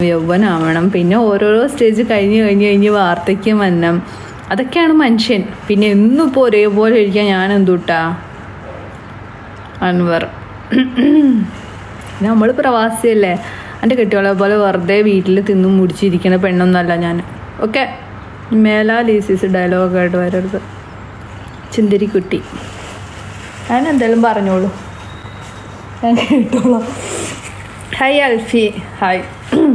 യൗവനാവണം പിന്നെ ഓരോരോ സ്റ്റേജ് കഴിഞ്ഞ് കഴിഞ്ഞ് കഴിഞ്ഞ് വാർദ്ധക്യം വന്നം അതൊക്കെയാണ് മനുഷ്യൻ പിന്നെ എന്നും ഇപ്പോൾ ഒരേപോലെ ഇരിക്കാൻ ഞാൻ എന്തുട്ടാ അൻവർ നമ്മൾ പ്രവാസിയല്ലേ എൻ്റെ കെട്ടിയോളെ പോലെ വെറുതെ വീട്ടിൽ തിന്നും മുടിച്ചിരിക്കുന്ന പെണ്ണൊന്നുമല്ല ഞാൻ ഓക്കെ മേലാ ലീസീസ് ഡയലോഗൊക്കെ ആയിട്ട് വരരുത് ചിന്തിരിക്കുട്ടി ഞാൻ എന്തായാലും പറഞ്ഞോളൂ ഞാൻ കേട്ടോളാം ഹായ് അൽഫി ഹായ്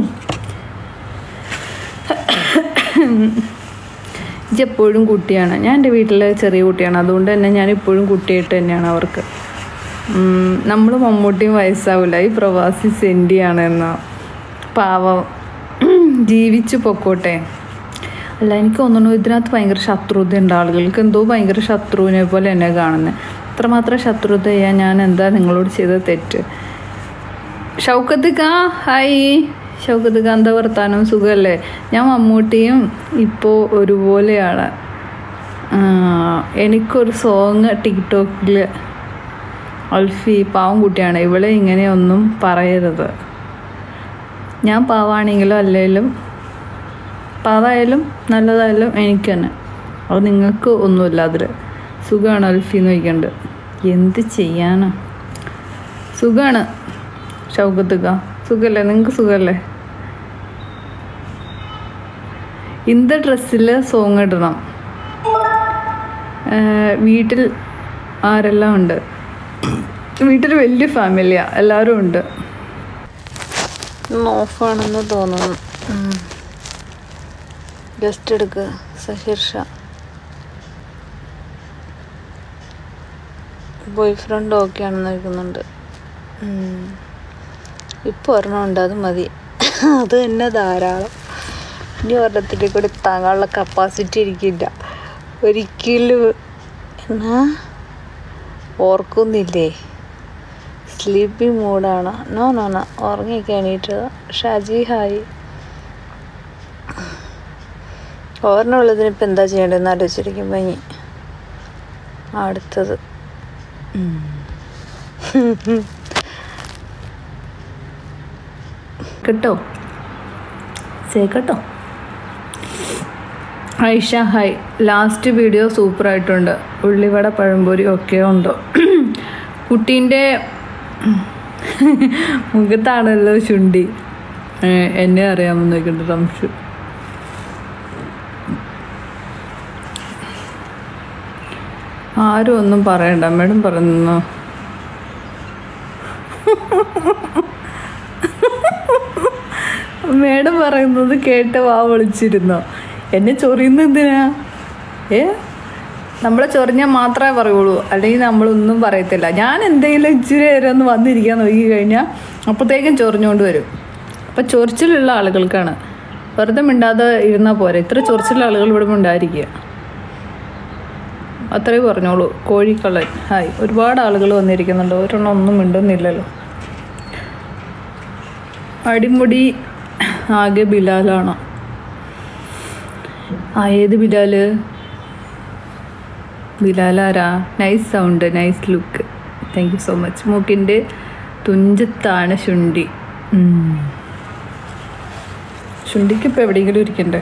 ഇജ്ജ് എപ്പോഴും കുട്ടിയാണ് ഞാൻ എൻ്റെ വീട്ടിൽ ചെറിയ കുട്ടിയാണ് അതുകൊണ്ട് തന്നെ ഞാൻ ഇപ്പോഴും കുട്ടിയായിട്ട് തന്നെയാണ് അവർക്ക് നമ്മൾ മമ്മൂട്ടിയും വയസ്സാവില്ല ഈ പ്രവാസി സെൻറ്റിയാണ് എന്ന പാവം ജീവിച്ചു പൊക്കോട്ടെ അല്ല എനിക്ക് തോന്നുന്നു ഇതിനകത്ത് ഭയങ്കര ശത്രുത ഉണ്ട് ആളുകൾക്ക് എന്തോ ഭയങ്കര ശത്രുവിനെ പോലെ എന്നെ കാണുന്നത് അത്രമാത്രം ശത്രുത ചെയ്യാൻ ഞാൻ എന്താ നിങ്ങളോട് ചെയ്ത തെറ്റ് ഷൗക്കത്ത് കാ ഹായ് ഷൗക്കത്ത് കാ എന്താ വർത്താനം സുഖമല്ലേ ഞാൻ മമ്മൂട്ടിയും ഇപ്പോൾ ഒരുപോലെയാണ് ആ, എനിക്കൊരു സോങ് ടിക്ടോക്കിൽ അൽഫി പാവം കുട്ടിയാണ് ഇവളെ ഇങ്ങനെയൊന്നും പറയരുത് ഞാൻ പാവാണെങ്കിലും അല്ലെങ്കിലും പാവായാലും നല്ലതായാലും എനിക്ക് തന്നെ അത് നിങ്ങൾക്ക് ഒന്നുമില്ല അതിൽ സുഖമാണ് അൽഫി എന്ന് ചോദിക്കുന്നുണ്ട് എന്ത് ചെയ്യാനാ സുഖമാണ് ഷൗക്കത്തുക സുഖല്ലേ നിങ്ങൾക്ക് സുഖല്ലേ ഇന്ത ഡ്രസ്സിൽ സോങ് ഇടണം ഏഹ് വീട്ടിൽ ആരെല്ലാം ഉണ്ട് വീട്ടിൽ വലിയ ഫാമിലിയാണ് എല്ലാവരും ഉണ്ട് ഓഫാണെന്ന് തോന്നുന്നു ജസ്റ്റ് എടുക്കുക Zaheer Shah boyfriend okay ആണെന്ന് ചോദിക്കുന്നുണ്ട് ഇപ്പോൾ ഒരെണ്ണമുണ്ട് അത് മതി അത് തന്നെ ധാരാളം ഇനി ഒരെണ്ണത്തിലേക്ക് കൂടി താങ്ങാനുള്ള കപ്പാസിറ്റി എനിക്കില്ല ഒരിക്കലും എന്നാ ഓർക്കുന്നില്ലേ സ്ലീപ്പിംഗ് മൂഡാണ് നോ നോ നോ ഉറങ്ങിയൊക്കെ എണീറ്റത് ഷാജി ഹായ് ഓർമ്മയുള്ളതിന് ഇപ്പം എന്താ ചെയ്യേണ്ടതെന്ന് ആലോചിച്ചിരിക്കുമ്പോൾ ഇനി അടുത്തത് കേട്ടോ കേട്ടോ Aisha hi last video super ആയിട്ടുണ്ട് ഉള്ളിവട പഴംപൊരി ഒക്കെ ഉണ്ടോ കുട്ടീൻ്റെ മുഖത്താണല്ലോ ചുണ്ടി ഏ, എന്നെ അറിയാമെന്ന് നോക്കിണ്ട് റംഷു ആരും ഒന്നും പറയണ്ട മേഡം പറയുന്നു മേഡം പറയുന്നത് കേട്ട് വാ വിളിച്ചിരുന്നോ എന്നെ ചൊറിയുന്ന എന്തിനാ ഏ നമ്മളെ ചൊറിഞ്ഞാൽ മാത്രമേ പറയുള്ളൂ അല്ലെങ്കിൽ നമ്മളൊന്നും പറയത്തില്ല ഞാൻ എന്തെങ്കിലും ഇച്ചിരി നേരം ഒന്ന് വന്നിരിക്കാൻ നോക്കി കഴിഞ്ഞാൽ അപ്പോഴത്തേക്കും ചൊറിഞ്ഞുകൊണ്ട് വരും അപ്പം ചൊറിച്ചിലുള്ള ആളുകൾക്കാണ് വെറുതെ മിണ്ടാതെ ഇരുന്നാൽ പോരെ ഇത്ര ചൊറിച്ചിലുള്ള ആളുകൾ ഇവിടെ ഉണ്ടായിരിക്കുക അത്രേ പറഞ്ഞോളൂ കോഴിക്കള്ളൻ ഹായ് ഒരുപാട് ആളുകൾ വന്നിരിക്കുന്നുണ്ട് ഒരെണ്ണം ഒന്നും മിണ്ടുന്നില്ലല്ലോ അടിമുടി ആകെ ബിലാലാണ് ആ ഏത് ബിലാല് ബിലാലാരാ nice sound nice look thank you so much മൂക്കിൻ്റെ തുഞ്ചത്താണ് ശുണ്ടി ഉം. ശുണ്ടിക്ക് ഇപ്പോൾ എവിടെയെങ്കിലും ഇരിക്കണ്ടേ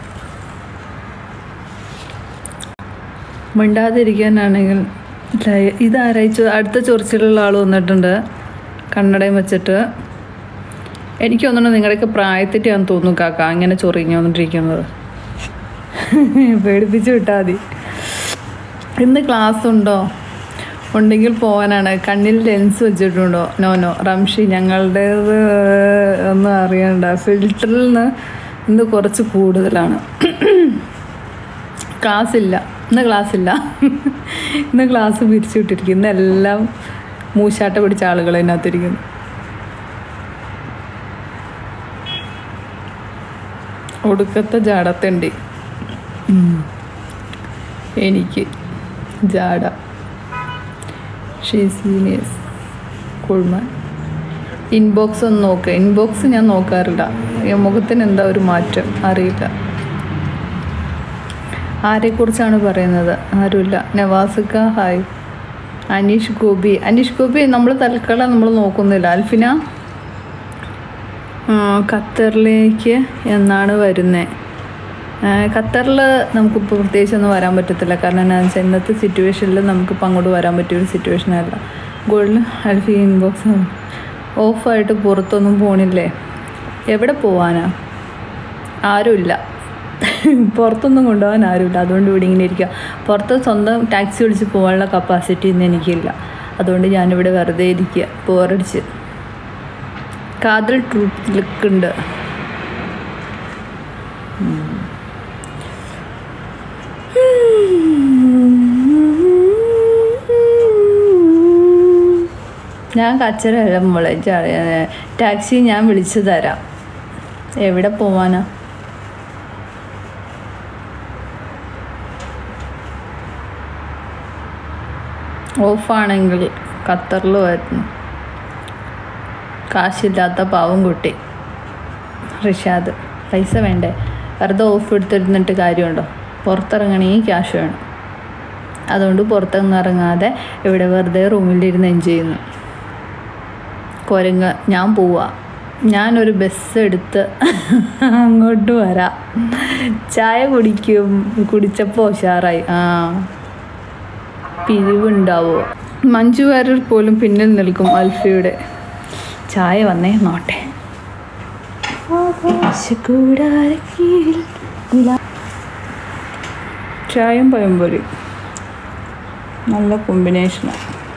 മിണ്ടാതിരിക്കാനാണെങ്കിൽ ലയ- ഇതാരായിച്ചു അടുത്ത ചൊറിച്ചിലുള്ള ആൾ വന്നിട്ടുണ്ട് കണ്ണടയും വെച്ചിട്ട് എനിക്ക് തോന്നുന്നു നിങ്ങളുടെയൊക്കെ പ്രായത്തിൻ്റെയാണെന്ന് തോന്നുന്നു കാക്ക അങ്ങനെ ചൊറിഞ്ഞു വന്നിട്ടിരിക്കുന്നത് പേടിപ്പിച്ച് വിട്ടാൽ മതി ഇന്ന് ക്ലാസ് ഉണ്ടോ ഉണ്ടെങ്കിൽ പോകാനാണ് കണ്ണിൽ ലെൻസ് വെച്ചിട്ടുണ്ടോ നോ നോ റംഷി ഞങ്ങളുടേത് ഒന്നും അറിയണ്ട ഫിൽറ്ററിൽ നിന്ന് ഇന്ന് കുറച്ച് കൂടുതലാണ് ക്ലാസ് ഇല്ല ഇന്ന് ക്ലാസ് ഇല്ല ഇന്ന് ക്ലാസ് പിരിച്ചു വിട്ടിരിക്കുന്നു ഇന്ന് എല്ലാം മൂശാട്ട പിടിച്ച ആളുകൾ അതിനകത്തിരിക്കുന്നു ഒടുക്കത്തെ ജാടത്തുണ്ട് എനിക്ക് ജാട ഷീസീനിയസ് കുൾമാൻ ഇൻബോക്സ് ഒന്ന് നോക്ക് ഇൻബോക്സ് ഞാൻ നോക്കാറില്ല ഈ മുഖത്തിന് എന്താ ഒരു മാറ്റം അറിയില്ല ആരെക്കുറിച്ചാണ് പറയുന്നത് ആരുമില്ല നവാസിക്ക ഹായ് അനീഷ് ഗോപി അനീഷ് ഗോപി നമ്മൾ തൽക്കാലം നമ്മൾ നോക്കുന്നില്ല അൽഫിന ആ, ഖത്തറിലേക്ക് എന്നാണ് വരുന്നത് ഖത്തറിൽ നമുക്കിപ്പോൾ പ്രത്യേകിച്ചൊന്നും വരാൻ പറ്റത്തില്ല കാരണം എന്താണെന്ന് വെച്ചാൽ ഇന്നത്തെ സിറ്റുവേഷനിൽ നമുക്കിപ്പോൾ അങ്ങോട്ട് വരാൻ പറ്റിയ ഒരു സിറ്റുവേഷൻ അല്ല ഗോൾഡിൽ അൽഫി ഇൻബോക്സ് ഓഫായിട്ട് പുറത്തൊന്നും പോണില്ലേ എവിടെ പോവാനാ ആരുമില്ല പുറത്തൊന്നും കൊണ്ടുപോകാൻ ആരുമില്ല അതുകൊണ്ട് ഇവിടെ ഇങ്ങനെ ഇരിക്കുക പുറത്ത് സ്വന്തം ടാക്സി വിളിച്ച് പോകാനുള്ള കപ്പാസിറ്റി ഒന്നും എനിക്കില്ല അതുകൊണ്ട് ഞാനിവിടെ വെറുതെ ഇരിക്കുക ബോറടിച്ച് കാതൽ ട്രൂത്ത് ലുക്ക് ഉണ്ട് ഞാൻ കച്ചറല്ല മോളെ ചാ- ടാക്സി ഞാൻ വിളിച്ചു തരാം എവിടെ പോവാനാ ഓഫാണെങ്കിൽ ഖത്തറിൽ വരുന്നു കാശില്ലാത്ത പാവം കുട്ടി റിഷാദ് പൈസ വേണ്ടേ വെറുതെ ഓഫ് എടുത്തിരുന്നിട്ട് കാര്യമുണ്ടോ പുറത്തിറങ്ങണമെങ്കിൽ ക്യാഷ് വേണം അതുകൊണ്ട് പുറത്തൊന്നും ഇറങ്ങാതെ ഇവിടെ വെറുതെ റൂമിലിരുന്ന് എൻജോയ് ചെയ്യുന്നു കുരങ്ങ് ഞാൻ പോവാ ഞാനൊരു ബസ് എടുത്ത് അങ്ങോട്ട് വരാം ചായ കുടിക്കും കുടിച്ചപ്പോൾ ഉഷാറായി ആ പിരിവുണ്ടാവോ മഞ്ജു വാര്യർ പോലും പിന്നിൽ നിൽക്കും അൽഫിയുടെ ചായ വന്നേ നോട്ടെ ആകാശക്കൂടാരക്കീഴിൽ നിലാ- ചായയും പഴംപൊരി നല്ല കോമ്പിനേഷനാണ്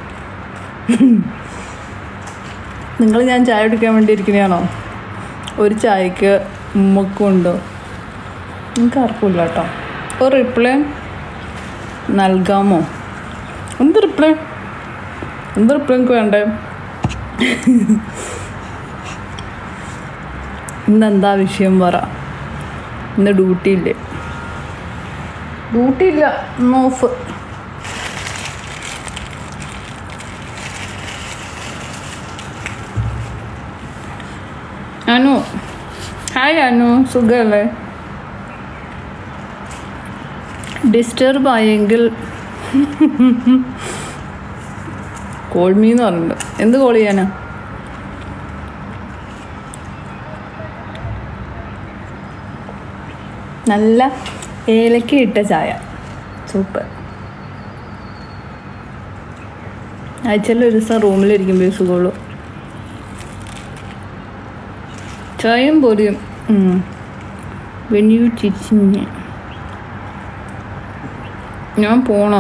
നിങ്ങൾ ഞാൻ ചായ കുടിക്കാൻ വേണ്ടി ഇരിക്കുന്നതാണോ ഒരു ചായക്ക് ഉമ്മക്കുണ്ടോ നിങ്ങൾക്ക് ആർക്കുമില്ല കേട്ടോ ഒരു റിപ്ലൈ നൽകാമോ എന്ത് റിപ്ലൈ എന്ത് റിപ്ലൈ എനിക്ക് വേണ്ടേ ഇന്നെന്താ വിഷയം പറ ഇന്ന് ഡ്യൂട്ടി ഇല്ലേ ഡ്യൂട്ടി ഇല്ല ഇന്ന് ഓഫ് അനു ഹായ് അനു സുഖമല്ലേ ഡിസ്റ്റർബ് ആയെങ്കിൽ കോൾ മീ എന്ന് പറഞ്ഞിട്ടുണ്ട് എന്ത് കോൾ ചെയ്യാനാ നല്ല ഏലക്ക ഇട്ട ചായ സൂപ്പർ ആഴ്ചയിൽ ഒരു ദിവസം റൂമിലിരിക്കുമ്പോൾ സുഖമുള്ളൂ ചായയും പൊരിയും വെനിയു ചിച്ചിഞ്ഞ് ഞാൻ പോണോ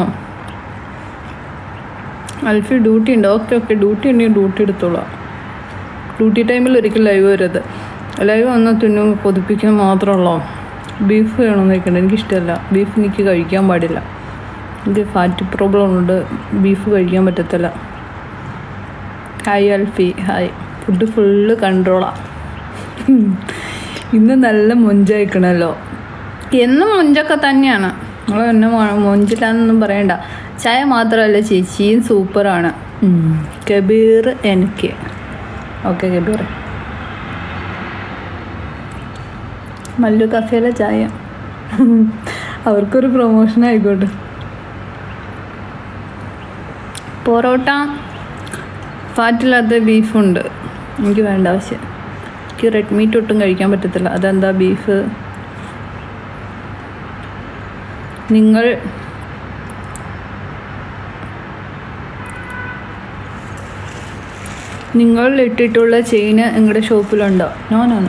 അൽഫി ഡ്യൂട്ടി ഉണ്ട് ഓക്കെ ഓക്കെ ഡ്യൂട്ടി ഉണ്ടെങ്കിൽ ഡ്യൂട്ടി എടുത്തോളാം ഡ്യൂട്ടി ടൈമിൽ ഒരിക്കലും ലൈവ് വരരുത് ലൈവ് വന്നാൽ തുന്നും കൊതിപ്പിക്കാൻ മാത്രമുള്ളോ ബീഫ് വേണമെന്ന് വെക്കണ്ട എനിക്കിഷ്ടമല്ല ബീഫ് എനിക്ക് കഴിക്കാൻ പാടില്ല എനിക്ക് ഫാറ്റ് പ്രോബ്ലം ഉണ്ട് ബീഫ് കഴിക്കാൻ പറ്റത്തില്ല hi Alfi hi food full കൺട്രോളാണ് ഇന്ന് നല്ല മൊഞ്ചയക്കണല്ലോ എന്നും മൊഞ്ചൊക്കെ തന്നെയാണ് നിങ്ങൾ എന്നെ മൊ- മൊഞ്ചില്ലാന്നൊന്നും പറയണ്ട ചായ മാത്രമല്ല ചേച്ചിയും സൂപ്പറാണ് ഉം. കബീർ എനിക്ക് ഓക്കെ കബീർ മല്ലു കഫേയിലെ ചായ അവർക്കൊരു പ്രൊമോഷൻ ആയിക്കോട്ടെ പൊറോട്ട ഫാറ്റില്ലാത്ത ബീഫുണ്ട് എനിക്ക് വേണ്ട ആവശ്യം എനിക്ക് റെഡ് മീറ്റ് ഒട്ടും കഴിക്കാൻ പറ്റത്തില്ല അതെന്താ ബീഫ് നിങ്ങൾ നിങ്ങൾ ഇട്ടിട്ടുള്ള ചെയിന് നിങ്ങളുടെ ഷോപ്പിലുണ്ടോ നോനാണ്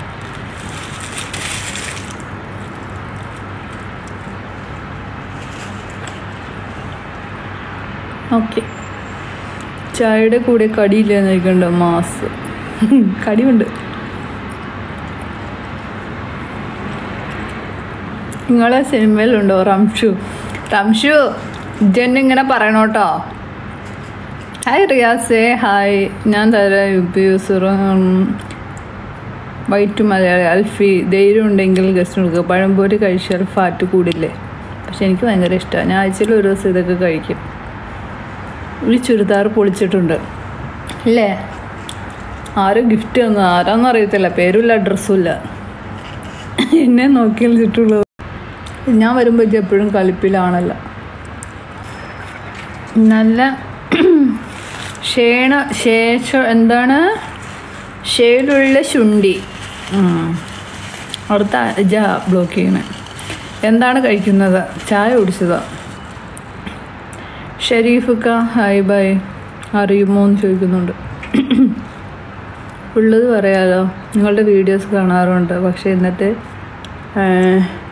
ഓക്കെ ചായയുടെ കൂടെ കടിയില്ലെന്ന് ചോദിക്കണ്ട മാസ് കടിയുണ്ട് നിങ്ങളെ സിനിമയിലുണ്ടോ റംഷു റംഷു ഇജന്നെ ഇങ്ങനെ പറയണോട്ടോ ഹായ് റിയാസേ ഹായ് ഞാൻ തരാം U P user white Malayali Alfi ധൈര്യം ഉണ്ടെങ്കിൽ ഗസ്റ്റ് കൊടുക്കുക പഴംപൊരി കഴിച്ചാൽ ഫാറ്റ് കൂടില്ലേ പക്ഷെ എനിക്ക് ഭയങ്കര ഇഷ്ടമാണ് ഞാൻ ആഴ്ചയിൽ ഒരു ദിവസം ഇതൊക്കെ കഴിക്കും ഒരു ചുരിദാർ പൊളിച്ചിട്ടുണ്ട് അല്ലേ ആരും ഗിഫ്റ്റ് തന്നു ആരാന്നും അറിയത്തില്ല പേരുമില്ല അഡ്രസ്സും ഇല്ല എന്നെ നോക്കി വിളിച്ചിട്ടുള്ളത് ഞാൻ വരുമ്പോൾ എപ്പോഴും കളിപ്പിലാണല്ലോ നല്ല ക്ഷേണ ശേഷം എന്താണ് ഷേലുള്ള ശുണ്ടി ഉം. അവിടുത്തെ അജ ബ്ലോക്ക് ചെയ്യണേ എന്താണ് കഴിക്കുന്നത് ചായ കുടിച്ചതാ ഷെരീഫുക്ക ഹായ് ബൈ അറിയുമോ എന്ന് ചോദിക്കുന്നുണ്ട് ഉള്ളത് പറയാലോ നിങ്ങളുടെ വീഡിയോസ് കാണാറുണ്ട് പക്ഷേ ഇന്നത്തെ